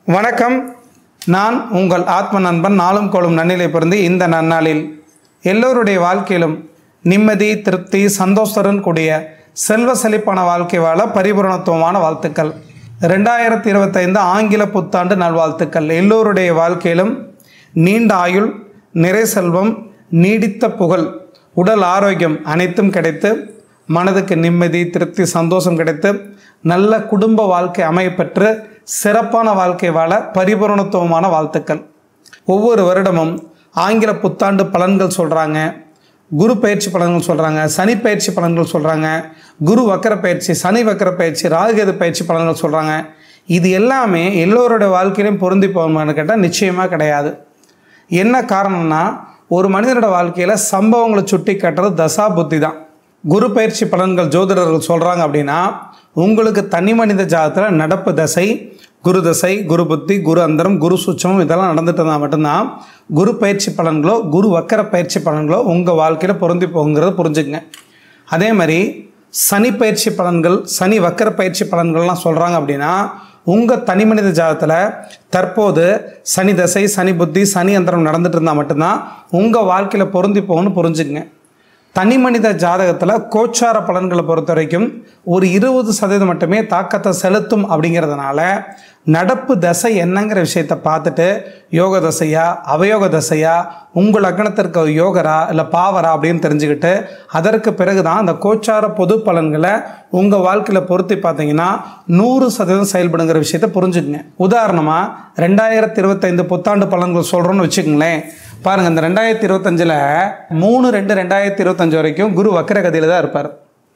வணக்கம் நான் உங்கள் ஆத்ம நண்பன் நாளும் கோளும் நன்னிலை பிறந்து இந்த நன்னாளில் எல்லோருடைய வாழ்க்கையிலும் நிம்மதி திருப்தி சந்தோஷத்துடன் கூடிய செல்வ செழிப்பான வாழ்க்கை வாழ பரிபூரணத்துவமான வாழ்த்துக்கள் ரெண்டாயிரத்தி இருபத்தைந்து ஆங்கில புத்தாண்டு நல்வாழ்த்துக்கள் எல்லோருடைய வாழ்க்கையிலும் நீண்ட ஆயுள் நிறை செல்வம் நீடித்த புகழ் உடல் ஆரோக்கியம் அனைத்தும் கிடைத்து மனதுக்கு நிம்மதி திருப்தி சந்தோஷம் கிடைத்து நல்ல குடும்ப வாழ்க்கை அமையப்பெற்று சிறப்பான வாழ்க்கை வாழ பரிபூரணத்துவமான வாழ்த்துக்கள் ஒவ்வொரு வருடமும் ஆங்கில புத்தாண்டு பலன்கள் சொல்கிறாங்க குரு பயிற்சி பலன்கள் சொல்கிறாங்க சனி பயிற்சி பலன்கள் சொல்கிறாங்க குரு வக்கர பயிற்சி சனி வக்கர பயிற்சி ராகுகேது பயிற்சி பலன்கள் சொல்கிறாங்க இது எல்லாமே எல்லோருடைய வாழ்க்கையிலும் பொருந்தி போகுமான்னு கேட்டால் நிச்சயமாக கிடையாது என்ன காரணம்னா ஒரு மனிதனோட வாழ்க்கையில் சம்பவங்களை சுட்டி காட்டுறது தசா புத்தி தான் குரு பயிற்சி பலன்கள் ஜோதிடர்கள் சொல்கிறாங்க அப்படின்னா உங்களுக்கு தனி மனித ஜாதத்தில் நடப்பு தசை குரு தசை குரு புத்தி குரு அந்தரம் குரு சூட்சமம் இதெல்லாம் நடந்துட்டு இருந்தால் மட்டும்தான் குரு பயிற்சி பலன்களோ குரு வக்கர பயிற்சி பலன்களோ உங்கள் வாழ்க்கையில் பொருந்தி போகுங்கிறத புரிஞ்சுக்கங்க அதே மாதிரி சனி பயிற்சி பலன்கள் சனி வக்கர பயிற்சி பலன்கள்லாம் சொல்கிறாங்க அப்படின்னா உங்கள் தனி மனித ஜாதத்தில் தற்போது சனி தசை சனி புத்தி சனி அந்தரம் நடந்துட்டு இருந்தால் மட்டும்தான் உங்கள் வாழ்க்கையில் பொருந்தி போகணும்னு புரிஞ்சுக்கங்க தனி மனித ஜாதகத்தில் கோச்சார பலன்களை பொறுத்த வரைக்கும் ஒரு இருபது சதவீதம் மட்டுமே தாக்கத்தை செலுத்தும் அப்படிங்கிறதுனால நடப்பு தசை என்னங்கிற விஷயத்தை பார்த்துட்டு யோக தசையா அவயோக தசையா உங்கள் லக்னத்திற்கு யோகரா இல்லை பாவரா அப்படின்னு தெரிஞ்சுக்கிட்டு அதற்கு பிறகு தான் அந்த கோச்சார பொது பலன்களை உங்கள் வாழ்க்கையில் பொருத்தி பார்த்தீங்கன்னா நூறு சதவீதம் செயல்படுங்கிற விஷயத்தை புரிஞ்சுக்குங்க உதாரணமாக ரெண்டாயிரத்தி இருபத்தைந்து புத்தாண்டு பலன்கள் சொல்கிறோன்னு வச்சுக்கோங்களேன் பாருங்கள் இந்த ரெண்டாயிரத்தி இருபத்தஞ்சில் மூணு ரெண்டு ரெண்டாயிரத்தி இருபத்தஞ்சு வரைக்கும் குரு வக்கரகதியில் தான் இருப்பார்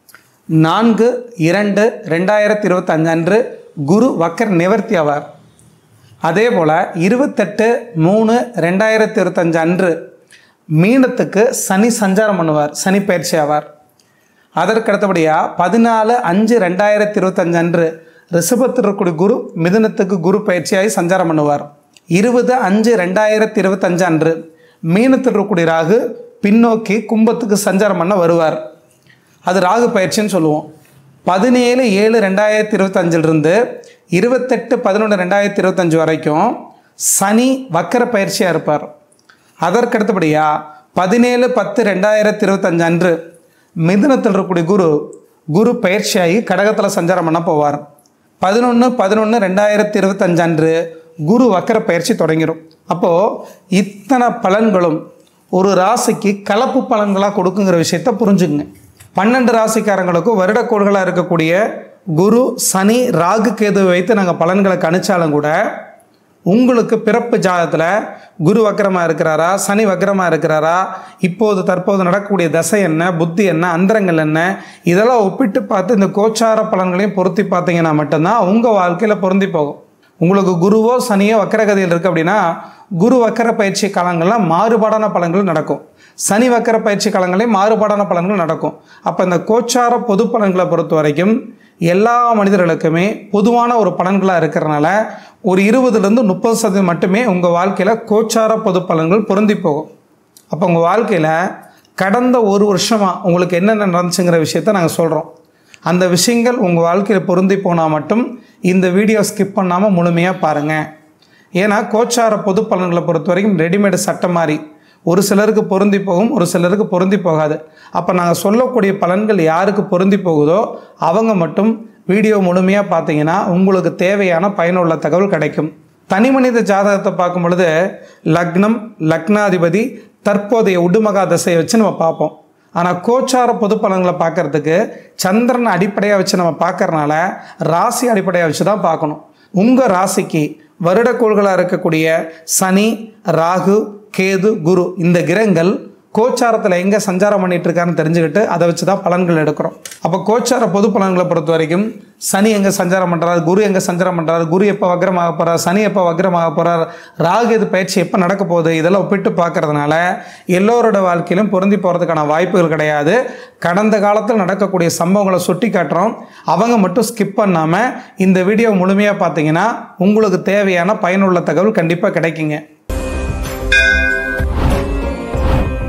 நான்கு இரண்டு ரெண்டாயிரத்தி இருபத்தஞ்சு அன்று குரு வக்கர நிவர்த்தி ஆவார் அதே போல் இருபத்தெட்டு மூணு ரெண்டாயிரத்தி இருபத்தஞ்சு அன்று மீனத்துக்கு சனி சஞ்சாரம் பண்ணுவார் சனி பயிற்சி ஆவார் அதற்கு அடுத்தபடியாக பதினாலு அஞ்சு ரெண்டாயிரத்தி இருபத்தஞ்சு அன்று ரிஷபத்தில் இருக்கக்கூடிய குரு மிதுனத்துக்கு குரு பயிற்சியாகி சஞ்சாரம் பண்ணுவார் இருபது அஞ்சு ரெண்டாயிரத்தி இருபத்தஞ்சு அன்று மீனத்தில் இருக்கக்கூடிய ராகு பின்னோக்கி கும்பத்துக்கு சஞ்சாரம் பண்ண வருவார் அது ராகு பயிற்சின்னு சொல்லுவோம் பதினேழு ஏழு ரெண்டாயிரத்தி இருபத்தஞ்சிலிருந்து இருபத்தெட்டு பதினொன்று ரெண்டாயிரத்தி இருபத்தஞ்சு வரைக்கும் சனி வக்கர பயிற்சியாக இருப்பார் அதற்கு அடுத்தபடியாக பதினேழு பத்து ரெண்டாயிரத்தி இருபத்தஞ்சு அன்று மிதுனத்தில் இருக்கக்கூடிய குரு குரு பயிற்சியாகி கடகத்தில் சஞ்சாரம் பண்ண போவார் பதினொன்று பதினொன்று ரெண்டாயிரத்தி இருபத்தஞ்சு அன்று குரு வக்கர பயிற்சி தொடங்கிடும் அப்போது இத்தனை பலன்களும் ஒரு ராசிக்கு கலப்பு பலன்களாக கொடுக்குங்கிற விஷயத்த புரிஞ்சுக்குங்க பன்னெண்டு ராசிக்காரங்களுக்கும் வருடக்கோள்களாக இருக்கக்கூடிய குரு சனி ராகு கேது வைத்து நாங்கள் பலன்களை கணிச்சாலும் கூட உங்களுக்கு பிறப்பு ஜாதகத்தில் குரு வக்கரமாக இருக்கிறாரா சனி வக்கரமாக இருக்கிறாரா இப்போது தற்போது நடக்கக்கூடிய தசை என்ன புத்தி என்ன அந்தரங்கள் என்ன இதெல்லாம் ஒப்பிட்டு பார்த்து இந்த கோச்சார பலன்களையும் பொருத்தி பார்த்தீங்கன்னா மட்டும்தான் உங்கள் வாழ்க்கையில் பொருந்தி போகும் உங்களுக்கு குருவோ சனியோ வக்கரகதியில் இருக்குது அப்படின்னா குரு வக்கர பயிற்சி காலங்களில் மாறுபாடான பலன்கள் நடக்கும் சனி வக்கர பயிற்சி காலங்களையும் மாறுபாடான பலன்கள் நடக்கும் அப்போ இந்த கோச்சார பொது பலன்களை பொறுத்த வரைக்கும் எல்லா மனிதர்களுக்குமே பொதுவான ஒரு பலன்களாக இருக்கிறனால ஒரு இருபதுலேருந்து முப்பது சதவீதம் மட்டுமே உங்கள் வாழ்க்கையில் கோச்சார பொது பலன்கள் பொருந்தி போகும் அப்போ உங்கள் வாழ்க்கையில் கடந்த ஒரு வருஷமாக உங்களுக்கு என்னென்ன நடந்துச்சுங்கிற விஷயத்த நாங்கள் சொல்கிறோம் அந்த விஷயங்கள் உங்கள் வாழ்க்கையில் பொருந்தி போனால் மட்டும் இந்த வீடியோ ஸ்கிப் பண்ணாமல் முழுமையாக பாருங்கள் ஏன்னா கோச்சார பொது பலன்களை பொறுத்த வரைக்கும் ரெடிமேடு சட்டம் மாதிரி ஒரு சிலருக்கு பொருந்தி போகும் ஒரு சிலருக்கு பொருந்தி போகாது அப்போ நாங்கள் சொல்லக்கூடிய பலன்கள் யாருக்கு பொருந்தி போகுதோ அவங்க மட்டும் வீடியோ முழுமையாக பார்த்தீங்கன்னா உங்களுக்கு தேவையான பயனுள்ள தகவல் கிடைக்கும் தனி மனித ஜாதகத்தை பார்க்கும் பொழுது லக்னம் லக்னாதிபதி தற்போதைய உடுமகா தசையை வச்சு நம்ம பார்ப்போம் ஆனால் கோச்சார பொது பலன்களை பார்க்கறதுக்கு சந்திரன் அடிப்படையாக வச்சு நம்ம பார்க்கறனால ராசி அடிப்படையாக வச்சு தான் பார்க்கணும் உங்கள் ராசிக்கு வருடக்கோள்களாக இருக்கக்கூடிய சனி ராகு கேது குரு இந்த கிரகங்கள் கோச்சாரத்தில் எங்கே சஞ்சாரம் பண்ணிட்டு இருக்கான்னு தெரிஞ்சுக்கிட்டு அதை வச்சு தான் பலன்கள் எடுக்கிறோம் அப்போ கோச்சார பொது பலன்களை பொறுத்த வரைக்கும் சனி எங்கே சஞ்சாரம் பண்ணுறாரு குரு எங்கே சஞ்சாரம் பண்ணுறாரு குரு எப்போ வக்ரமாக போகிறார் சனி எப்போ வக்ரமாக போகிறார் ராகு இது பயிற்சி எப்போ நடக்க போகுது இதெல்லாம் ஒப்பிட்டு பார்க்கறதுனால எல்லோரோட வாழ்க்கையிலும் பொருந்தி போகிறதுக்கான வாய்ப்புகள் கிடையாது கடந்த காலத்தில் நடக்கக்கூடிய சம்பவங்களை சுட்டி காட்டுறோம் அவங்க மட்டும் ஸ்கிப் பண்ணாமல் இந்த வீடியோ முழுமையாக பார்த்தீங்கன்னா உங்களுக்கு தேவையான பயனுள்ள தகவல் கண்டிப்பாக கிடைக்குங்க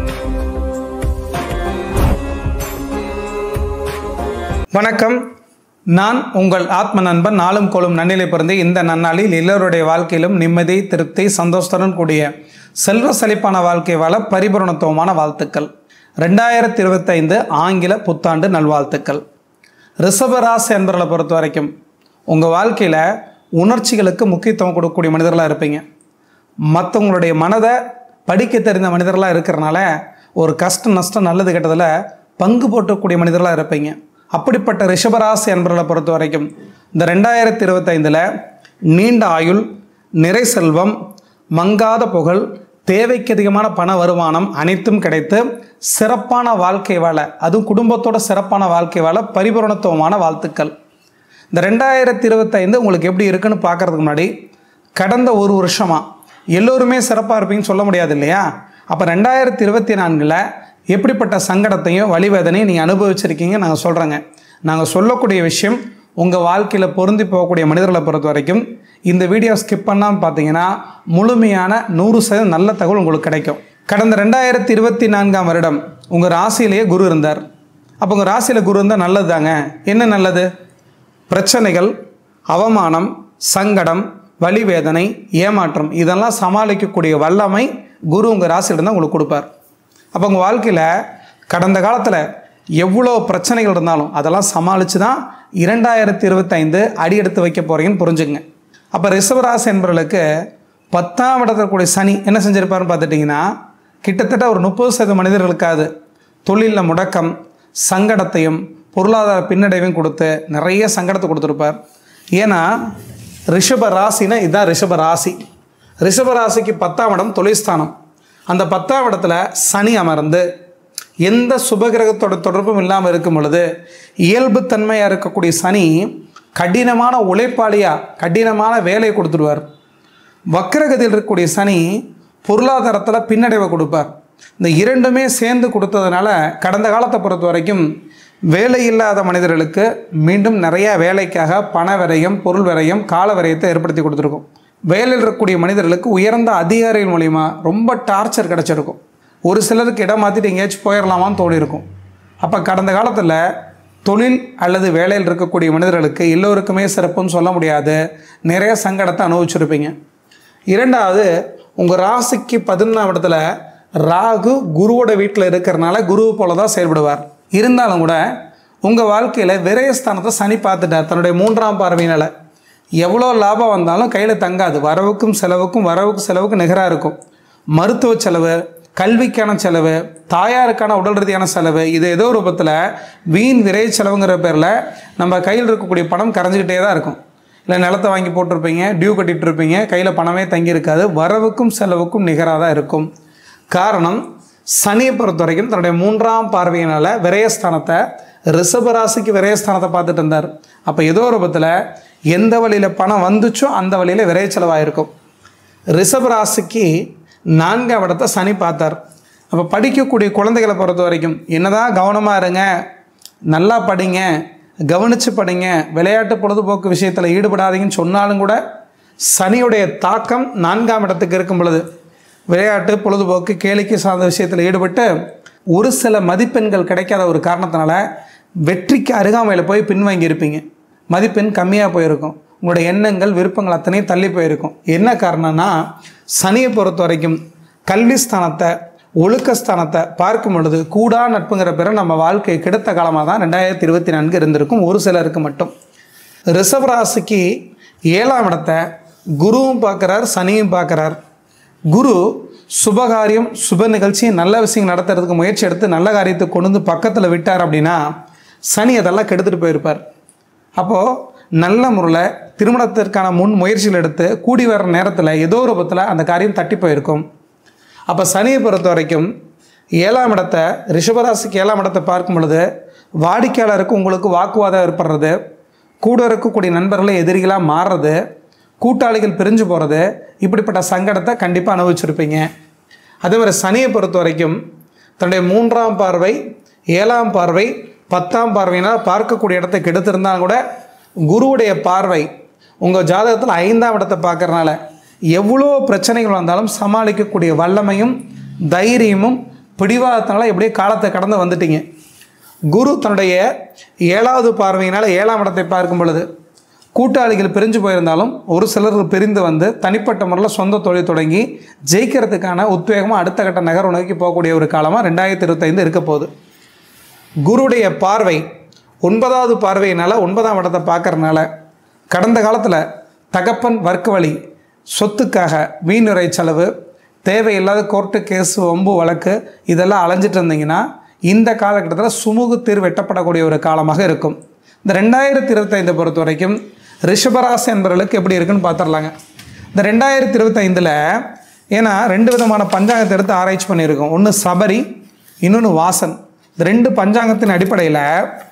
வணக்கம் நான் உங்கள் ஆத்ம நண்பன் நாளும் கோளும் நன்னிலை பிறந்து இந்த நன்னாளில் எல்லோருடைய வாழ்க்கையிலும் நிம்மதி திருப்தி சந்தோஷத்துடன் கூடிய செல்வ செழிப்பான வாழ்க்கை வாழ பரிபூரணத்துவமான வாழ்த்துக்கள் ரெண்டாயிரத்தி இருபத்தைந்து ஆங்கில புத்தாண்டு நல்வாழ்த்துக்கள் ரிஷபராசி என்பவர்களை பொறுத்த வரைக்கும் உங்கள் வாழ்க்கையில் உணர்ச்சிகளுக்கு முக்கியத்துவம் கொடுக்கக்கூடிய மனிதர்களாக இருப்பீங்க மற்றவங்களுடைய மனதை படிக்க தெரிந்த மனிதர்களாக இருக்கிறனால ஒரு கஷ்டம் நஷ்டம் நல்லது கெட்டதில் பங்கு போட்டக்கூடிய மனிதர்களாக இருப்பீங்க அப்படிப்பட்ட ரிஷபராசி என்பவர்களை பொறுத்த வரைக்கும் இந்த ரெண்டாயிரத்தி இருபத்தைந்தில் நீண்ட ஆயுள் நிறை செல்வம் மங்காத புகழ் தேவைக்கு அதிகமான பண வருமானம் அனைத்தும் கிடைத்து சிறப்பான வாழ்க்கை வாழ அதுவும் குடும்பத்தோட சிறப்பான வாழ்க்கை வாழ பரிபூரணத்துவமான வாழ்த்துக்கள் இந்த ரெண்டாயிரத்தி இருபத்தைந்து உங்களுக்கு எப்படி இருக்குன்னு பார்க்கறதுக்கு முன்னாடி கடந்த ஒரு வருஷமாக எல்லோருமே சிறப்பாக இருப்பீங்கன்னு சொல்ல முடியாது இல்லையா அப்போ ரெண்டாயிரத்தி இருபத்தி நான்கில் எப்படிப்பட்ட சங்கடத்தையும் வழிவேதனையும் நீங்கள் அனுபவிச்சிருக்கீங்க நாங்கள் சொல்கிறோங்க நாங்கள் சொல்லக்கூடிய விஷயம் உங்கள் வாழ்க்கையில் பொருந்தி போகக்கூடிய மனிதர்களை பொறுத்த வரைக்கும் இந்த வீடியோ ஸ்கிப் பண்ணாமல் பார்த்தீங்கன்னா முழுமையான நூறு சதவீதம் நல்ல தகவல் உங்களுக்கு கிடைக்கும் கடந்த ரெண்டாயிரத்தி இருபத்தி நான்காம் வருடம் உங்கள் ராசியிலேயே குரு இருந்தார் அப்போ உங்கள் ராசியில் குரு இருந்தால் நல்லது தாங்க என்ன நல்லது பிரச்சனைகள் அவமானம் சங்கடம் வலிவேதனை ஏமாற்றம் இதெல்லாம் சமாளிக்கக்கூடிய வல்லமை குரு உங்கள் ராசியிலிருந்து உங்களுக்கு கொடுப்பார் அப்போ உங்கள் வாழ்க்கையில் கடந்த காலத்தில் எவ்வளோ பிரச்சனைகள் இருந்தாலும் அதெல்லாம் சமாளித்து தான் இரண்டாயிரத்தி இருபத்தைந்து அடி எடுத்து வைக்க போகிறீங்கன்னு புரிஞ்சுங்க அப்போ ரிஷபராசி என்பவர்களுக்கு பத்தாம் இடத்துல கூடிய சனி என்ன செஞ்சிருப்பாருன்னு பார்த்துட்டிங்கன்னா கிட்டத்தட்ட ஒரு முப்பது சதவீத மனிதர்களுக்காவது தொழிலில் முடக்கம் சங்கடத்தையும் பொருளாதார பின்னடைவையும் கொடுத்து நிறைய சங்கடத்தை கொடுத்துருப்பார் ஏன்னா ரிஷப ராசினா இதுதான் ரிஷப ராசி ரிஷப ராசிக்கு பத்தாம் இடம் தொழில்ஸ்தானம் அந்த பத்தாம் இடத்துல சனி அமர்ந்து எந்த சுபகிரகத்தோட தொடர்பும் இல்லாமல் இருக்கும் பொழுது இயல்புத்தன்மையாக இருக்கக்கூடிய சனி கடினமான உழைப்பாளியாக கடினமான வேலையை கொடுத்துருவார் வக்கரகதியில் இருக்கக்கூடிய சனி பொருளாதாரத்தில் பின்னடைவை கொடுப்பார் இந்த இரண்டுமே சேர்ந்து கொடுத்ததுனால கடந்த காலத்தை பொறுத்த வரைக்கும் வேலை இல்லாத மனிதர்களுக்கு மீண்டும் நிறைய வேலைக்காக பண விரயம் பொருள் விரயம் கால விரயத்தை ஏற்படுத்தி கொடுத்துருக்கும் வேலையில் இருக்கக்கூடிய மனிதர்களுக்கு உயர்ந்த அதிகாரிகள் மூலிமா ரொம்ப டார்ச்சர் கிடச்சிருக்கும் ஒரு சிலருக்கு இடம் மாற்றிட்டு எங்கேயாச்சும் போயிடலாமான்னு தோணி இருக்கும் அப்போ கடந்த காலத்தில் தொழில் அல்லது வேலையில் இருக்கக்கூடிய மனிதர்களுக்கு எல்லோருக்குமே சிறப்புன்னு சொல்ல முடியாது நிறைய சங்கடத்தை அனுபவிச்சிருப்பீங்க இரண்டாவது உங்கள் ராசிக்கு பதினொன்றாம் இடத்துல ராகு குருவோட வீட்டில் இருக்கிறனால குருவை போல தான் செயல்படுவார் இருந்தாலும் கூட உங்கள் வாழ்க்கையில் விரயஸ்தானத்தை சனி பார்த்துட்டார் தன்னுடைய மூன்றாம் பார்வையினால் எவ்வளோ லாபம் வந்தாலும் கையில் தங்காது வரவுக்கும் செலவுக்கும் வரவுக்கு செலவுக்கு நிகராக இருக்கும் மருத்துவ செலவு கல்விக்கான செலவு தாயாருக்கான உடல் ரீதியான செலவு இது ஏதோ ரூபத்தில் வீண் விரை செலவுங்கிற பேரில் நம்ம கையில் இருக்கக்கூடிய பணம் கரைஞ்சிக்கிட்டே தான் இருக்கும் இல்லை நிலத்தை வாங்கி போட்டிருப்பீங்க டியூ கட்டிகிட்டு இருப்பீங்க கையில் பணமே தங்கியிருக்காது வரவுக்கும் செலவுக்கும் நிகராக தான் இருக்கும் காரணம் சனியை பொறுத்த வரைக்கும் தன்னுடைய மூன்றாம் பார்வையினால் விரயஸ்தானத்தை ரிஷபராசிக்கு விரயஸ்தானத்தை பார்த்துட்டு இருந்தார் அப்போ ஏதோ ரூபத்தில் எந்த வழியில் பணம் வந்துச்சோ அந்த வழியில் விரைய செலவாயிருக்கும் ரிஷபராசிக்கு நான்காம் இடத்தை சனி பார்த்தார் அப்போ படிக்கக்கூடிய குழந்தைகளை பொறுத்த வரைக்கும் என்னதான் கவனமாக இருங்க நல்லா படிங்க கவனித்து படிங்க விளையாட்டு பொழுதுபோக்கு விஷயத்தில் ஈடுபடாதீங்கன்னு சொன்னாலும் கூட சனியுடைய தாக்கம் நான்காம் இடத்துக்கு இருக்கும் பொழுது விளையாட்டு பொழுதுபோக்கு கேளிக்கை சார்ந்த விஷயத்தில் ஈடுபட்டு ஒரு சில மதிப்பெண்கள் கிடைக்காத ஒரு காரணத்தினால வெற்றிக்கு அருகாமையில் போய் பின்வாங்கி இருப்பீங்க மதிப்பெண் கம்மியாக போயிருக்கும் உங்களுடைய எண்ணங்கள் விருப்பங்கள் அத்தனையும் தள்ளி போயிருக்கும் என்ன காரணம்னா சனியை பொறுத்த வரைக்கும் கல்வி ஸ்தானத்தை ஒழுக்கஸ்தானத்தை பார்க்கும் பொழுது கூடா நட்புங்கிற பிற நம்ம வாழ்க்கை கெடுத்த காலமாக தான் ரெண்டாயிரத்தி இருபத்தி நான்கு இருந்திருக்கும் ஒரு சிலருக்கு மட்டும் ரிஷபராசிக்கு ஏழாம் இடத்தை குருவும் பார்க்குறார் சனியும் பார்க்குறார் குரு சுபகாரியம் சுப நிகழ்ச்சி நல்ல விஷயம் நடத்துறதுக்கு முயற்சி எடுத்து நல்ல காரியத்தை கொண்டு வந்து பக்கத்தில் விட்டார் அப்படின்னா சனி அதெல்லாம் கெடுத்துட்டு போயிருப்பார் அப்போது நல்ல முறையில் திருமணத்திற்கான முன் முயற்சிகள் எடுத்து கூடி வர நேரத்தில் ஏதோ ரூபத்தில் அந்த காரியம் தட்டி போயிருக்கும் அப்போ சனியை பொறுத்த வரைக்கும் ஏழாம் இடத்தை ரிஷபராசிக்கு ஏழாம் இடத்தை பார்க்கும் பொழுது வாடிக்கையாளருக்கு உங்களுக்கு வாக்குவாதம் ஏற்படுறது கூட இருக்கக்கூடிய நண்பர்களை எதிரிகளாக மாறுறது கூட்டாளிகள் பிரிஞ்சு போகிறது இப்படிப்பட்ட சங்கடத்தை கண்டிப்பாக அனுபவிச்சிருப்பீங்க அதே மாதிரி சனியை பொறுத்த வரைக்கும் தன்னுடைய மூன்றாம் பார்வை ஏழாம் பார்வை பத்தாம் பார்வையினால் பார்க்கக்கூடிய இடத்தை கெடுத்திருந்தாலும் கூட குருவுடைய பார்வை உங்கள் ஜாதகத்தில் ஐந்தாம் இடத்தை பார்க்கறனால எவ்வளோ பிரச்சனைகள் வந்தாலும் சமாளிக்கக்கூடிய வல்லமையும் தைரியமும் பிடிவாதத்தினால எப்படியே காலத்தை கடந்து வந்துட்டீங்க குரு தன்னுடைய ஏழாவது பார்வையினால் ஏழாம் இடத்தை பார்க்கும் பொழுது கூட்டாளிகள் பிரிஞ்சு போயிருந்தாலும் ஒரு சிலர் பிரிந்து வந்து தனிப்பட்ட முறையில் சொந்த தொழில் தொடங்கி ஜெயிக்கிறதுக்கான உத்வேகமாக அடுத்த கட்ட நகர்வு நோக்கி போகக்கூடிய ஒரு காலமாக ரெண்டாயிரத்தி இருபத்தைந்து இருக்க போகுது குருடைய பார்வை ஒன்பதாவது பார்வையினால் ஒன்பதாம் இடத்தை பார்க்கறனால கடந்த காலத்தில் தகப்பன் வர்க்க வழி சொத்துக்காக வீணுரை செலவு தேவையில்லாத கோர்ட்டு கேஸு வம்பு வழக்கு இதெல்லாம் அலைஞ்சிட்டு இருந்தீங்கன்னா இந்த காலகட்டத்தில் சுமூக தீர்வு வெட்டப்படக்கூடிய ஒரு காலமாக இருக்கும் இந்த ரெண்டாயிரத்தி இருபத்தைந்தை பொறுத்த வரைக்கும் ரிஷபராசி என்பவர்களுக்கு எப்படி இருக்குன்னு பார்த்துடலாங்க இந்த ரெண்டாயிரத்தி இருபத்தைந்தில் ஏன்னா ரெண்டு விதமான பஞ்சாங்கத்தை எடுத்து ஆராய்ச்சி பண்ணியிருக்கோம் ஒன்று சபரி இன்னொன்று வாசன் இந்த ரெண்டு பஞ்சாங்கத்தின் அடிப்படையில்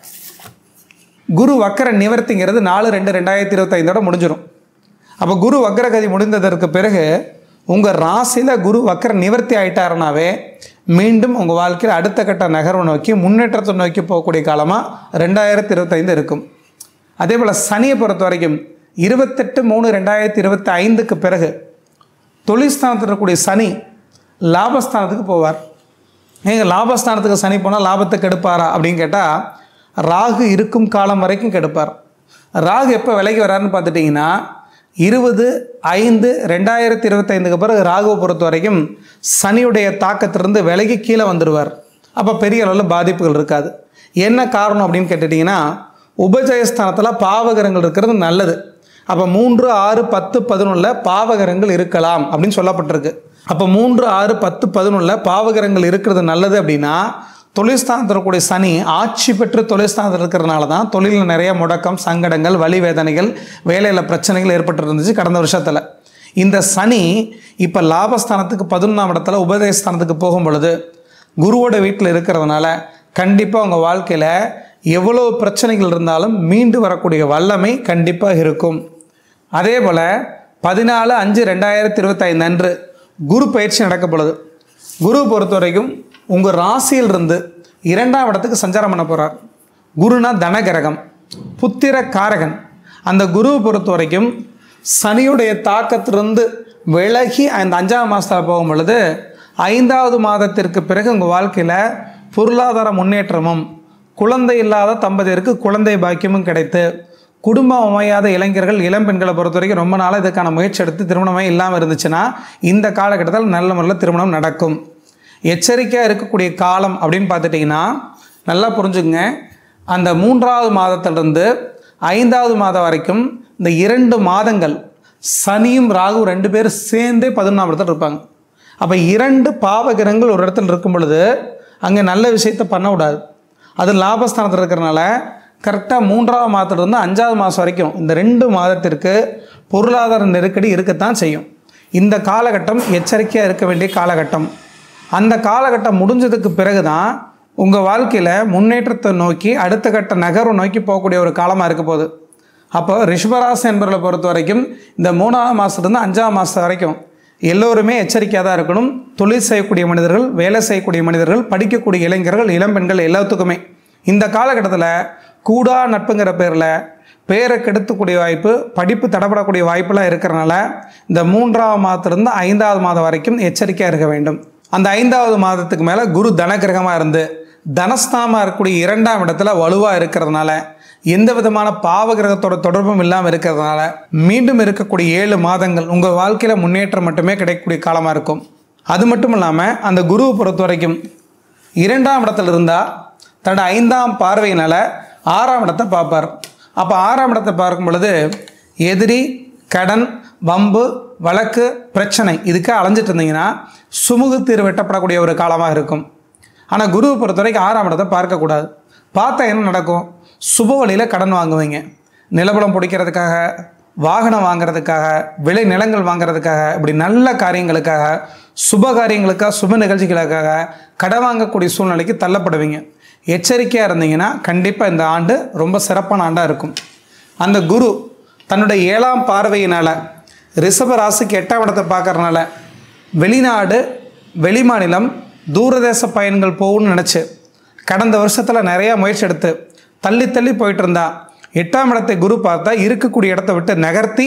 குரு வக்கர நிவர்த்திங்கிறது நாலு ரெண்டு ரெண்டாயிரத்தி இருபத்தைந்தோட முடிஞ்சிடும் அப்போ குரு வக்கரகதி முடிந்ததற்கு பிறகு உங்கள் ராசியில் குரு வக்கர நிவர்த்தி ஆயிட்டாருனாவே மீண்டும் உங்கள் வாழ்க்கையில் அடுத்த கட்ட நகர்வை நோக்கி முன்னேற்றத்தை நோக்கி போகக்கூடிய காலமாக ரெண்டாயிரத்தி இருபத்தைந்து இருக்கும் அதே போல் சனியை பொறுத்த வரைக்கும் இருபத்தெட்டு மூணு ரெண்டாயிரத்தி இருபத்தி ஐந்துக்கு பிறகு தொழில்ஸ்தானத்தில் இருக்கக்கூடிய சனி லாபஸ்தானத்துக்கு போவார் ஏங்க லாபஸ்தானத்துக்கு சனி போனால் லாபத்தை கெடுப்பாரா அப்படின்னு கேட்டால் ராகு இருக்கும் காலம் வரைக்கும் கெடுப்பார் ராகு எப்போ விலைக்கு வராருன்னு பார்த்துட்டிங்கன்னா இருபது ஐந்து ரெண்டாயிரத்தி இருபத்தைந்துக்கு பிறகு ராகுவை பொறுத்த வரைக்கும் சனியுடைய தாக்கத்திலிருந்து விலகி கீழே வந்துடுவார் அப்போ பெரிய அளவில் பாதிப்புகள் இருக்காது என்ன காரணம் அப்படின்னு கேட்டுட்டிங்கன்னா உபஜயஸ்தானத்தில் பாவகரங்கள் இருக்கிறது நல்லது அப்போ மூன்று ஆறு பத்து பதினொன்றில் பாவகரங்கள் இருக்கலாம் அப்படின்னு சொல்லப்பட்டிருக்கு அப்போ மூன்று ஆறு பத்து பதினொன்றில் பாவகரங்கள் இருக்கிறது நல்லது அப்படின்னா தொழில்ஸ்தானத்தில் இருக்கக்கூடிய சனி ஆட்சி பெற்று தொழில்ஸ்தானத்தில் இருக்கிறதுனால தான் தொழிலில் நிறைய முடக்கம் சங்கடங்கள் வலி வேதனைகள் வேலையில் பிரச்சனைகள் ஏற்பட்டு இருந்துச்சு கடந்த வருஷத்தில் இந்த சனி இப்போ லாபஸ்தானத்துக்கு பதினொன்றாம் இடத்துல உபதேசஸ்தானத்துக்கு போகும் பொழுது குருவோட வீட்டில் இருக்கிறதுனால கண்டிப்பாக உங்கள் வாழ்க்கையில் எவ்வளோ பிரச்சனைகள் இருந்தாலும் மீண்டு வரக்கூடிய வல்லமை கண்டிப்பாக இருக்கும் அதே போல் பதினாலு அஞ்சு ரெண்டாயிரத்தி இருபத்தைந்து அன்று குரு பயிற்சி நடக்கப்படுது குரு பொறுத்த வரைக்கும் உங்கள் ராசியிலிருந்து இரண்டாம் இடத்துக்கு சஞ்சாரம் பண்ண போகிறார் குருனா தனகிரகம் புத்திர காரகன் அந்த குருவை பொறுத்த வரைக்கும் சனியுடைய தாக்கத்திலிருந்து விலகி அந்த அஞ்சாம் மாதத்தில் போகும் பொழுது ஐந்தாவது மாதத்திற்கு பிறகு உங்கள் வாழ்க்கையில் பொருளாதார முன்னேற்றமும் குழந்தை இல்லாத தம்பதியருக்கு குழந்தை பாக்கியமும் கிடைத்து குடும்பம் அமையாத இளைஞர்கள் இளம்பெண்களை பொறுத்த வரைக்கும் ரொம்ப நாளாக இதுக்கான முயற்சி எடுத்து திருமணமே இல்லாமல் இருந்துச்சுன்னா இந்த காலகட்டத்தில் நல்ல முறையில் திருமணம் நடக்கும் எச்சரிக்கையாக இருக்கக்கூடிய காலம் அப்படின்னு பார்த்துட்டிங்கன்னா நல்லா புரிஞ்சுங்க அந்த மூன்றாவது மாதத்திலிருந்து ஐந்தாவது மாதம் வரைக்கும் இந்த இரண்டு மாதங்கள் சனியும் ராகு ரெண்டு பேரும் சேர்ந்தே பதினொன்றாம் இடத்துல இருப்பாங்க அப்போ இரண்டு பாவகிரகங்கள் ஒரு இடத்துல இருக்கும் பொழுது அங்கே நல்ல விஷயத்தை பண்ண விடாது அது லாபஸ்தானத்தில் இருக்கிறனால கரெக்டாக மூன்றாவது மாதத்துலேருந்து அஞ்சாவது மாதம் வரைக்கும் இந்த ரெண்டு மாதத்திற்கு பொருளாதார நெருக்கடி இருக்கத்தான் செய்யும் இந்த காலகட்டம் எச்சரிக்கையாக இருக்க வேண்டிய காலகட்டம் அந்த காலகட்டம் முடிஞ்சதுக்கு பிறகு தான் உங்கள் வாழ்க்கையில் முன்னேற்றத்தை நோக்கி அடுத்த கட்ட நகர்வு நோக்கி போகக்கூடிய ஒரு காலமாக இருக்க போகுது அப்போ ரிஷபராசி என்பவர்களை பொறுத்த வரைக்கும் இந்த மூணாவது மாதத்துலேருந்து அஞ்சாவது மாதம் வரைக்கும் எல்லோருமே எச்சரிக்கையாக தான் இருக்கணும் தொழில் செய்யக்கூடிய மனிதர்கள் வேலை செய்யக்கூடிய மனிதர்கள் படிக்கக்கூடிய இளைஞர்கள் இளம்பெண்கள் எல்லாத்துக்குமே இந்த காலகட்டத்தில் கூடா நட்புங்கிற பேரில் பேரை கெடுத்துக்கூடிய வாய்ப்பு படிப்பு தடப்படக்கூடிய வாய்ப்பெல்லாம் இருக்கிறனால இந்த மூன்றாவது மாதத்துலேருந்து ஐந்தாவது மாதம் வரைக்கும் எச்சரிக்கையாக இருக்க வேண்டும் அந்த ஐந்தாவது மாதத்துக்கு மேலே குரு தனகிரகமாக இருந்து தனஸ்தானமாக இருக்கக்கூடிய இரண்டாம் இடத்துல வலுவாக இருக்கிறதுனால எந்த விதமான பாவகிரகத்தோட தொடர்பும் இல்லாமல் இருக்கிறதுனால மீண்டும் இருக்கக்கூடிய ஏழு மாதங்கள் உங்கள் வாழ்க்கையில் முன்னேற்றம் மட்டுமே கிடைக்கக்கூடிய காலமாக இருக்கும் அது மட்டும் இல்லாமல் அந்த குருவை பொறுத்த வரைக்கும் இரண்டாம் இடத்துல இருந்தால் தன்னோட ஐந்தாம் பார்வையினால் ஆறாம் இடத்தை பார்ப்பார் அப்போ ஆறாம் இடத்தை பார்க்கும் பொழுது எதிரி கடன் வம்பு வழக்கு பிரச்சனை இதுக்கு அலைஞ்சிட்டு இருந்தீங்கன்னா சுமூக தீர்வு வெட்டப்படக்கூடிய ஒரு காலமாக இருக்கும் ஆனால் குருவை பொறுத்த வரைக்கும் ஆறாம் இடத்தை பார்க்கக்கூடாது பார்த்தா என்ன நடக்கும் சுப வழியில் கடன் வாங்குவீங்க நிலபலம் பிடிக்கிறதுக்காக வாகனம் வாங்குறதுக்காக விளை நிலங்கள் வாங்குறதுக்காக இப்படி நல்ல காரியங்களுக்காக சுப காரியங்களுக்காக சுப நிகழ்ச்சிகளுக்காக கடன் வாங்கக்கூடிய சூழ்நிலைக்கு தள்ளப்படுவீங்க எச்சரிக்கையாக இருந்தீங்கன்னா கண்டிப்பாக இந்த ஆண்டு ரொம்ப சிறப்பான ஆண்டாக இருக்கும் அந்த குரு தன்னுடைய ஏழாம் பார்வையினால் ரிஷப ராசிக்கு எட்டாம் இடத்தை பார்க்கறனால வெளிநாடு வெளிமாநிலம் தூரதேச பயன்கள் போகணும்னு நினச்சி கடந்த வருஷத்தில் நிறையா முயற்சி எடுத்து தள்ளி தள்ளி போயிட்டு இருந்தா எட்டாம் இடத்தை குரு பார்த்தா இருக்கக்கூடிய இடத்த விட்டு நகர்த்தி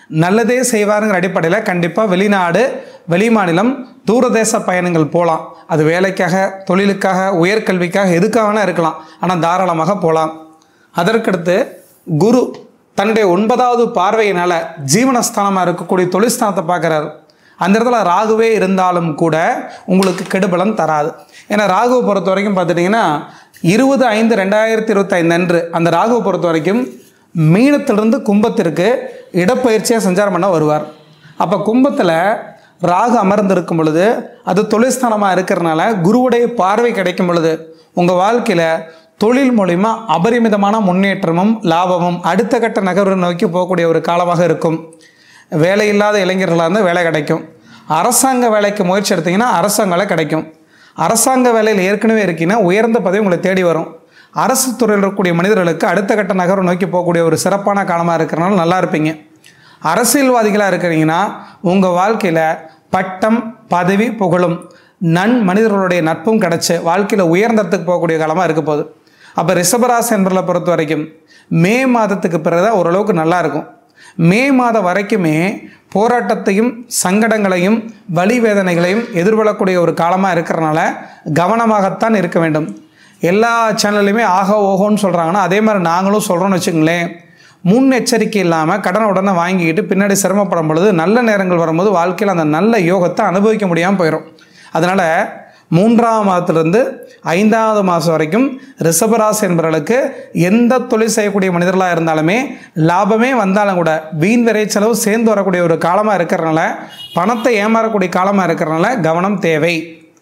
நல்லதே செய்வாருங்கிற அடிப்படையில் கண்டிப்பாக வெளிநாடு வெளிமாநிலம் தூரதேச பயணங்கள் போகலாம் அது வேலைக்காக தொழிலுக்காக உயர்கல்விக்காக எதுக்காக வேணால் இருக்கலாம் ஆனால் தாராளமாக போகலாம் அதற்கடுத்து குரு தன்னுடைய ஒன்பதாவது பார்வையினால் ஜீவனஸ்தானமாக இருக்கக்கூடிய தொழில்ஸ்தானத்தை பார்க்குறாரு அந்த இடத்துல ராகுவே இருந்தாலும் கூட உங்களுக்கு கெடுபலன் தராது ஏன்னா ராகுவை பொறுத்த வரைக்கும் பார்த்துட்டிங்கன்னா இருபது ஐந்து ரெண்டாயிரத்தி இருபத்தைந்து அன்று அந்த ராகுவை பொறுத்த வரைக்கும் மீனத்திலிருந்து கும்பத்திற்கு இடப்பயிற்சியாக சஞ்சாரம் பண்ண வருவார் அப்போ கும்பத்தில் ராகு அமர்ந்திருக்கும் பொழுது அது தொழில்ஸ்தானமாக இருக்கிறனால குருவுடைய பார்வை கிடைக்கும் பொழுது உங்கள் வாழ்க்கையில் தொழில் மூலிமா அபரிமிதமான முன்னேற்றமும் லாபமும் அடுத்த கட்ட நகர்வு நோக்கி போகக்கூடிய ஒரு காலமாக இருக்கும் வேலை இல்லாத இளைஞர்களாக இருந்தால் வேலை கிடைக்கும் அரசாங்க வேலைக்கு முயற்சி எடுத்தீங்கன்னா அரசாங்க வேலை கிடைக்கும் அரசாங்க வேலையில் ஏற்கனவே இருக்கீங்கன்னா உயர்ந்த பதவி உங்களை தேடி வரும் அரசு துறையில் இருக்கக்கூடிய மனிதர்களுக்கு அடுத்த கட்ட நகர்வு நோக்கி போகக்கூடிய ஒரு சிறப்பான காலமாக இருக்கிறனால நல்லா இருப்பீங்க அரசியல்வாதிகளாக இருக்கிறீங்கன்னா உங்கள் வாழ்க்கையில் பட்டம் பதவி புகழும் நன் மனிதர்களுடைய நட்பும் கிடச்சி வாழ்க்கையில் உயர்ந்தத்துக்கு போகக்கூடிய காலமாக இருக்க போகுது அப்போ ரிஷபராசி என்பதை பொறுத்த வரைக்கும் மே மாதத்துக்கு பிறகு தான் ஓரளவுக்கு நல்லா இருக்கும் மே மாதம் வரைக்குமே போராட்டத்தையும் சங்கடங்களையும் வலி வேதனைகளையும் எதிர்கொள்ளக்கூடிய ஒரு காலமாக இருக்கிறனால கவனமாகத்தான் இருக்க வேண்டும் எல்லா சேனல்லையுமே ஆகோ ஓஹோன்னு சொல்கிறாங்கன்னா அதே மாதிரி நாங்களும் சொல்கிறோன்னு வச்சுங்களேன் முன்னெச்சரிக்கை இல்லாமல் கடனை உடனே வாங்கிக்கிட்டு பின்னாடி சிரமப்படும் பொழுது நல்ல நேரங்கள் வரும்போது வாழ்க்கையில் அந்த நல்ல யோகத்தை அனுபவிக்க முடியாமல் போயிடும் அதனால் மூன்றாம் மாதத்திலிருந்து ஐந்தாவது மாதம் வரைக்கும் ரிஷபராசி என்பவர்களுக்கு எந்த தொழில் செய்யக்கூடிய மனிதர்களாக இருந்தாலுமே லாபமே வந்தாலும் கூட வீண் விரை செலவு சேர்ந்து வரக்கூடிய ஒரு காலமாக இருக்கிறனால பணத்தை ஏமாறக்கூடிய காலமாக இருக்கிறனால கவனம் தேவை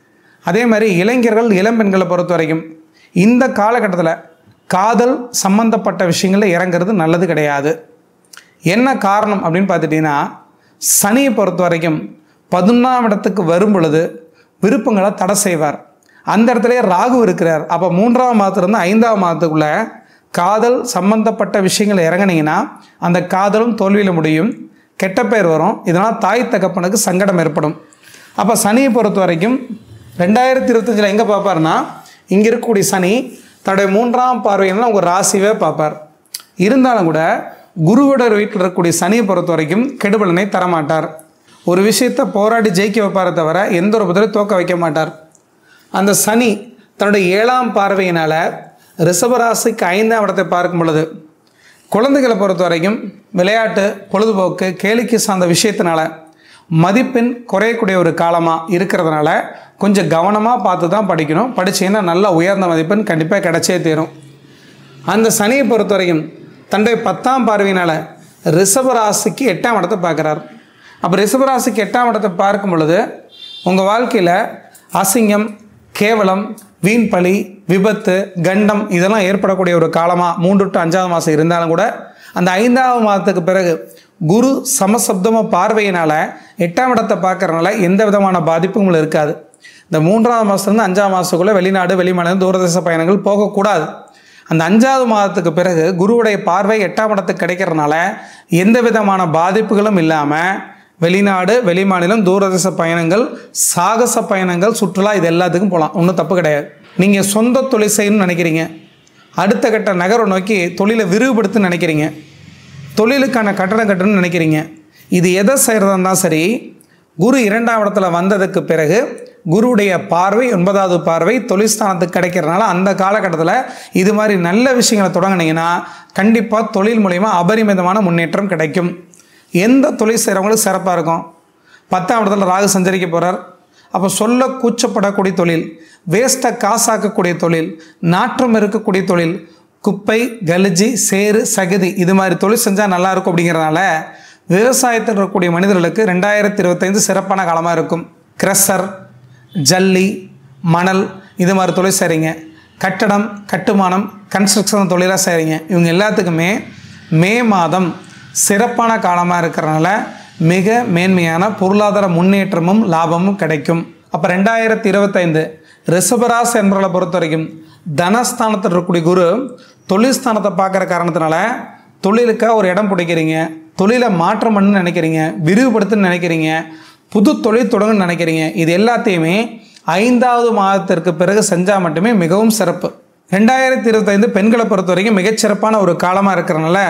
அதே மாதிரி இளைஞர்கள் இளம்பெண்களை பொறுத்த வரைக்கும் இந்த காலகட்டத்தில் காதல் சம்பந்தப்பட்ட விஷயங்களில் இறங்குறது நல்லது கிடையாது என்ன காரணம் அப்படின்னு பார்த்துட்டிங்கன்னா சனியை பொறுத்த வரைக்கும் பதினொன்றாம் இடத்துக்கு வரும் பொழுது விருப்பங்களை தடை செய்வார் அந்த இடத்துலயே ராகு இருக்கிறார் அப்போ மூன்றாம் மாதத்துலேருந்து ஐந்தாம் மாதத்துக்குள்ள காதல் சம்பந்தப்பட்ட விஷயங்கள் இறங்குனீங்கன்னா அந்த காதலும் தோல்வியில் முடியும் கெட்ட பேர் வரும் இதனால் தாய் தகப்பனுக்கு சங்கடம் ஏற்படும் அப்போ சனியை பொறுத்த வரைக்கும் ரெண்டாயிரத்தி இருபத்தஞ்சில் எங்கே பார்ப்பார்னா இங்கே இருக்கக்கூடிய சனி தன்னுடைய மூன்றாம் பார்வையினால் உங்கள் ராசிவே பார்ப்பார் இருந்தாலும் கூட குருவோட வீட்டில் இருக்கக்கூடிய சனியை பொறுத்த வரைக்கும் கெடுபலனை தரமாட்டார் ஒரு விஷயத்தை போராடி ஜெயிக்க வைப்பாரே தவிர எந்த ஒரு பதிலும் தோக்க வைக்க மாட்டார் அந்த சனி தன்னுடைய ஏழாம் பார்வையினால் ரிஷபராசிக்கு ஐந்தாம் இடத்தை பார்க்கும் பொழுது குழந்தைகளை பொறுத்த வரைக்கும் விளையாட்டு பொழுதுபோக்கு கேளிக்கை சார்ந்த விஷயத்தினால மதிப்பெண் குறையக்கூடிய ஒரு காலமாக இருக்கிறதுனால கொஞ்சம் கவனமாக பார்த்து தான் படிக்கணும் படிச்சீங்கன்னா நல்ல உயர்ந்த மதிப்பெண் கண்டிப்பாக கிடைச்சே தீரும் அந்த சனியை பொறுத்த வரைக்கும் தன்னுடைய பத்தாம் பார்வையினால் ரிஷபராசிக்கு எட்டாம் இடத்தை பார்க்குறார் அப்போ ரிஷபராசிக்கு எட்டாம் இடத்தை பார்க்கும் பொழுது உங்கள் வாழ்க்கையில் அசிங்கம் கேவலம் வீண் பழி விபத்து கண்டம் இதெல்லாம் ஏற்படக்கூடிய ஒரு காலமாக மூன்று டு அஞ்சாவது மாதம் இருந்தாலும் கூட அந்த ஐந்தாவது மாதத்துக்கு பிறகு குரு சமசப்தமாக பார்வையினால் எட்டாம் இடத்தை பார்க்கறதுனால எந்த விதமான பாதிப்பும் உங்களுக்கு இருக்காது இந்த மூன்றாவது மாதத்துலேருந்து அஞ்சாவது மாதத்துக்குள்ளே வெளிநாடு வெளிமாநிலம் தூரதேச பயணங்கள் போகக்கூடாது அந்த அஞ்சாவது மாதத்துக்கு பிறகு குருவுடைய பார்வை எட்டாம் இடத்துக்கு கிடைக்கிறதுனால எந்த விதமான பாதிப்புகளும் இல்லாமல் வெளிநாடு வெளிமாநிலம் தூரதேச பயணங்கள் சாகச பயணங்கள் சுற்றுலா இது எல்லாத்துக்கும் போகலாம் ஒன்றும் தப்பு கிடையாது நீங்கள் சொந்த தொழில் செய்யணும்னு நினைக்கிறீங்க அடுத்த கட்ட நகரை நோக்கி தொழிலை விரிவுபடுத்துன்னு நினைக்கிறீங்க தொழிலுக்கான கட்டடம் கட்டணும்னு நினைக்கிறீங்க இது எதை செய்கிறதா இருந்தால் சரி குரு இரண்டாம் இடத்துல வந்ததுக்கு பிறகு குருவுடைய பார்வை ஒன்பதாவது பார்வை தொழில்ஸ்தானத்துக்கு கிடைக்கிறதுனால அந்த காலகட்டத்தில் இது மாதிரி நல்ல விஷயங்களை தொடங்குனீங்கன்னா கண்டிப்பாக தொழில் மூலிமா அபரிமிதமான முன்னேற்றம் கிடைக்கும் எந்த தொழில் செய்கிறவங்களுக்கு சிறப்பாக இருக்கும் பத்தாம் இடத்துல ராகு சஞ்சரிக்க போகிறார் அப்போ சொல்ல கூச்சப்படக்கூடிய தொழில் வேஸ்ட்டை காசாக்கக்கூடிய தொழில் நாற்றம் இருக்கக்கூடிய தொழில் குப்பை கலிஜி சேறு சகதி இது மாதிரி தொழில் செஞ்சால் நல்லா இருக்கும் அப்படிங்கிறதுனால விவசாயத்தில் இருக்கக்கூடிய மனிதர்களுக்கு ரெண்டாயிரத்தி இருபத்தைந்து சிறப்பான காலமாக இருக்கும் கிரஷர் ஜல்லி மணல் இது மாதிரி தொழில் செய்கிறீங்க கட்டடம் கட்டுமானம் கன்ஸ்ட்ரக்ஷன் தொழிலாக செய்கிறீங்க இவங்க எல்லாத்துக்குமே மே மாதம் சிறப்பான காலமாக இருக்கிறனால மிக மேன்மையான பொருளாதார முன்னேற்றமும் லாபமும் கிடைக்கும் அப்போ ரெண்டாயிரத்தி இருபத்தைந்து ரிஷபராசி என்பவர்களை பொறுத்த வரைக்கும் தனஸ்தானத்தில் இருக்கக்கூடிய குரு தொழில் ஸ்தானத்தை பார்க்குற காரணத்தினால தொழிலுக்காக ஒரு இடம் பிடிக்கிறீங்க தொழிலை மாற்றம் பண்ணணும்னு நினைக்கிறீங்க விரிவுபடுத்தணும்னு நினைக்கிறீங்க புது தொழில் தொடங்கணும்னு நினைக்கிறீங்க இது எல்லாத்தையுமே ஐந்தாவது மாதத்திற்கு பிறகு செஞ்சால் மட்டுமே மிகவும் சிறப்பு ரெண்டாயிரத்தி இருபத்தைந்து பெண்களை பொறுத்த வரைக்கும் மிகச்சிறப்பான ஒரு காலமாக இருக்கிறனால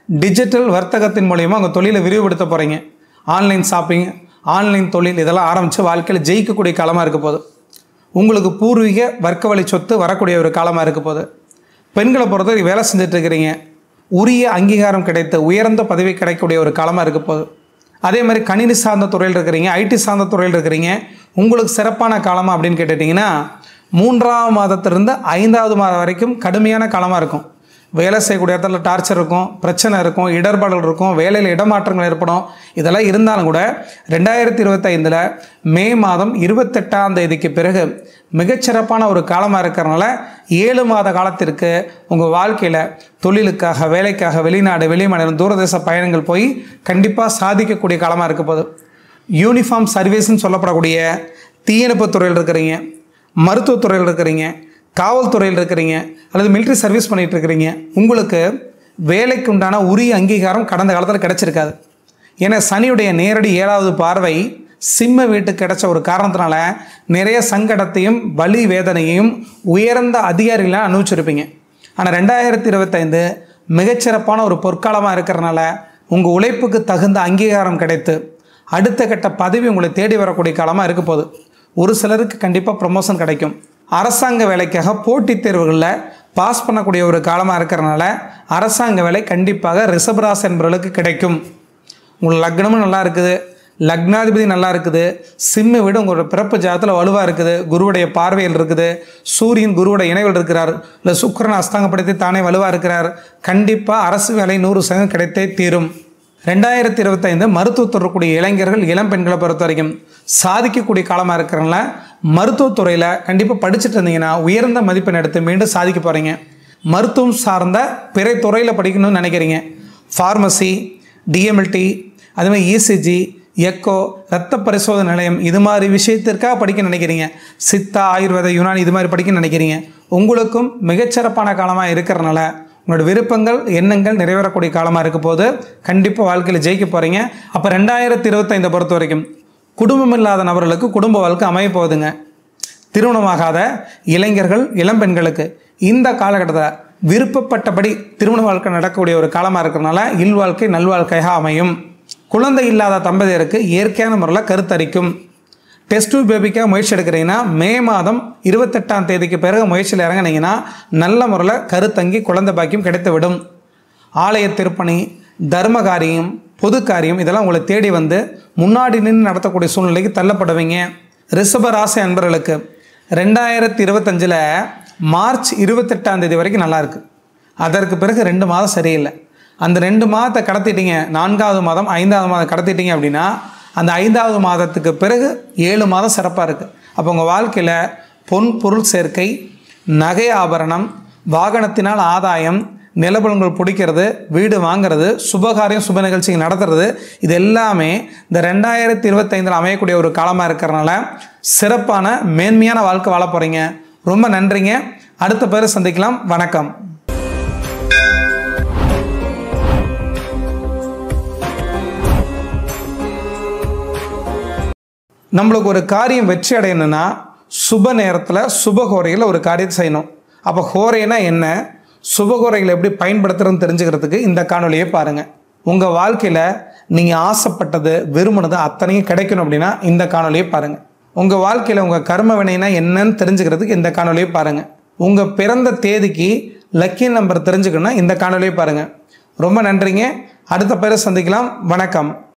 டிஜிட்டல் வர்த்தகத்தின் மூலயமா உங்கள் தொழிலை விரிவுபடுத்த போகிறீங்க ஆன்லைன் ஷாப்பிங் ஆன்லைன் தொழில் இதெல்லாம் ஆரம்பித்து வாழ்க்கையில் ஜெயிக்கக்கூடிய காலமாக இருக்க போகுது உங்களுக்கு பூர்வீக வர்க்க வழி சொத்து வரக்கூடிய ஒரு காலமாக இருக்க போகுது பெண்களை பொறுத்தவரை வேலை செஞ்சுட்டு இருக்கிறீங்க உரிய அங்கீகாரம் கிடைத்து உயர்ந்த பதவி கிடைக்கக்கூடிய ஒரு காலமாக இருக்க போகுது அதே மாதிரி கணினி சார்ந்த துறையில் இருக்கிறீங்க ஐடி சார்ந்த துறையில் இருக்கிறீங்க உங்களுக்கு சிறப்பான காலமாக அப்படின்னு கேட்டுட்டிங்கன்னா மூன்றாவது மாதத்திலிருந்து ஐந்தாவது மாதம் வரைக்கும் கடுமையான காலமாக இருக்கும் வேலை செய்யக்கூடிய இடத்துல டார்ச்சர் இருக்கும் பிரச்சனை இருக்கும் இடர்பாடுகள் இருக்கும் வேலையில் இடமாற்றங்கள் ஏற்படும் இதெல்லாம் இருந்தாலும் கூட ரெண்டாயிரத்தி இருபத்தைந்தில் மே மாதம் இருபத்தெட்டாம் தேதிக்கு பிறகு மிகச்சிறப்பான ஒரு காலமாக இருக்கிறனால ஏழு மாத காலத்திற்கு உங்கள் வாழ்க்கையில் தொழிலுக்காக வேலைக்காக வெளிநாடு வெளிமாநிலம் தூரதேச பயணங்கள் போய் கண்டிப்பாக சாதிக்கக்கூடிய காலமாக இருக்க போகுது யூனிஃபார்ம் சர்வீஸ்னு சொல்லப்படக்கூடிய தீயணைப்புத் துறையில் இருக்கிறீங்க மருத்துவத்துறையில் இருக்கிறீங்க காவல்துறையில் இருக்கிறீங்க அல்லது மிலிட்ரி சர்வீஸ் பண்ணிகிட்டு இருக்கிறீங்க உங்களுக்கு வேலைக்கு உண்டான உரிய அங்கீகாரம் கடந்த காலத்தில் கிடச்சிருக்காது ஏன்னா சனியுடைய நேரடி ஏழாவது பார்வை சிம்ம வீட்டுக்கு கிடைச்ச ஒரு காரணத்தினால நிறைய சங்கடத்தையும் வலி வேதனையையும் உயர்ந்த அதிகாரிகளாக அனுபவிச்சிருப்பீங்க ஆனால் ரெண்டாயிரத்தி இருபத்தைந்து மிகச்சிறப்பான ஒரு பொற்காலமாக இருக்கிறனால உங்கள் உழைப்புக்கு தகுந்த அங்கீகாரம் கிடைத்து அடுத்த கட்ட பதவி உங்களை தேடி வரக்கூடிய காலமாக இருக்க போகுது ஒரு சிலருக்கு கண்டிப்பாக ப்ரமோஷன் கிடைக்கும் அரசாங்க வேலைக்காக போட்டித் தேர்வுகளில் பாஸ் பண்ணக்கூடிய ஒரு காலமாக இருக்கிறனால அரசாங்க வேலை கண்டிப்பாக ரிஷபராசி என்பவர்களுக்கு கிடைக்கும் உங்கள் லக்னமும் நல்லா இருக்குது லக்னாதிபதி நல்லா இருக்குது சிம்மை விட உங்களோட பிறப்பு ஜாதத்தில் வலுவாக இருக்குது குருவுடைய பார்வையில் இருக்குது சூரியன் குருவோட இணைவில் இருக்கிறார் இல்லை சுக்கிரன் அஸ்தாங்கப்படுத்தி தானே வலுவாக இருக்கிறார் கண்டிப்பாக அரசு வேலை நூறு சதவீதம் கிடைத்தே தீரும் ரெண்டாயிரத்தி இருபத்தைந்து மருத்துவத்துறை இருக்கக்கூடிய இளைஞர்கள் இளம் பெண்களை பொறுத்த வரைக்கும் சாதிக்கக்கூடிய காலமாக இருக்கிறனால மருத்துவத்துறையில் கண்டிப்பாக படிச்சுட்டு இருந்தீங்கன்னா உயர்ந்த மதிப்பெண் எடுத்து மீண்டும் சாதிக்க போகிறீங்க மருத்துவம் சார்ந்த பிற துறையில் படிக்கணும்னு நினைக்கிறீங்க ஃபார்மசி டிஎம்எல்டி அதுமாதிரி இசிஜி எக்கோ ரத்த பரிசோதனை நிலையம் இது மாதிரி விஷயத்திற்காக படிக்க நினைக்கிறீங்க சித்தா ஆயுர்வேத யுனானி இது மாதிரி படிக்க நினைக்கிறீங்க உங்களுக்கும் மிகச்சிறப்பான காலமாக இருக்கிறனால உங்களோட விருப்பங்கள் எண்ணங்கள் நிறைவேறக்கூடிய காலமாக இருக்க போது கண்டிப்பாக வாழ்க்கையில் ஜெயிக்க போகிறீங்க அப்போ ரெண்டாயிரத்தி இருபத்தைந்தை பொறுத்த வரைக்கும் குடும்பம் இல்லாத நபர்களுக்கு குடும்ப வாழ்க்கை அமைய போகுதுங்க திருமணமாகாத இளைஞர்கள் இளம்பெண்களுக்கு இந்த காலகட்டத்தில் விருப்பப்பட்டபடி திருமண வாழ்க்கை நடக்கக்கூடிய ஒரு காலமாக இருக்கிறனால இல்வாழ்க்கை நல்வாழ்க்கையாக அமையும் குழந்தை இல்லாத தம்பதியருக்கு இயற்கையான முறையில் கருத்தரிக்கும் டெஸ்ட் டூ பேபிக்காக முயற்சி எடுக்கிறீங்கன்னா மே மாதம் இருபத்தெட்டாம் தேதிக்கு பிறகு முயற்சியில் இறங்குனீங்கன்னா நல்ல முறையில் கருத்தங்கி குழந்தை பாக்கியம் கிடைத்துவிடும் ஆலய திருப்பணி தர்ம காரியம் பொது காரியம் இதெல்லாம் உங்களை தேடி வந்து முன்னாடி நின்று நடத்தக்கூடிய சூழ்நிலைக்கு தள்ளப்படுவீங்க ரிஷப ராசி அன்பர்களுக்கு ரெண்டாயிரத்தி இருபத்தஞ்சில் மார்ச் இருபத்தெட்டாம் தேதி வரைக்கும் நல்லா இருக்கு அதற்கு பிறகு ரெண்டு மாதம் சரியில்லை அந்த ரெண்டு மாதத்தை கடத்திட்டீங்க நான்காவது மாதம் ஐந்தாவது மாதம் கடத்திட்டீங்க அப்படின்னா அந்த ஐந்தாவது மாதத்துக்கு பிறகு ஏழு மாதம் சிறப்பாக இருக்குது அப்போ உங்கள் வாழ்க்கையில் பொன் பொருள் சேர்க்கை நகை ஆபரணம் வாகனத்தினால் ஆதாயம் நிலபலன்கள் பிடிக்கிறது வீடு வாங்குறது சுபகாரியம் சுப நிகழ்ச்சிகள் நடத்துறது இது எல்லாமே இந்த ரெண்டாயிரத்தி இருபத்தைந்தில் அமையக்கூடிய ஒரு காலமாக இருக்கிறனால சிறப்பான மேன்மையான வாழ்க்கை வாழ போகிறீங்க ரொம்ப நன்றிங்க அடுத்த பேரை சந்திக்கலாம் வணக்கம் நம்மளுக்கு ஒரு காரியம் வெற்றி அடையணும்னா சுப நேரத்தில் சுபகோரையில் ஒரு காரியத்தை செய்யணும் அப்போ ஹோரைனா என்ன சுபகோரைகளை எப்படி பயன்படுத்துறதுன்னு தெரிஞ்சுக்கிறதுக்கு இந்த காணொலியை பாருங்கள் உங்கள் வாழ்க்கையில் நீங்கள் ஆசைப்பட்டது விரும்பினது அத்தனையும் கிடைக்கணும் அப்படின்னா இந்த காணொலியை பாருங்கள் உங்கள் வாழ்க்கையில் உங்கள் கர்ம வினைனா என்னன்னு தெரிஞ்சுக்கிறதுக்கு இந்த காணொலியை பாருங்கள் உங்கள் பிறந்த தேதிக்கு லக்கி நம்பர் தெரிஞ்சுக்கணும்னா இந்த காணொலியை பாருங்கள் ரொம்ப நன்றிங்க அடுத்த பேரை சந்திக்கலாம் வணக்கம்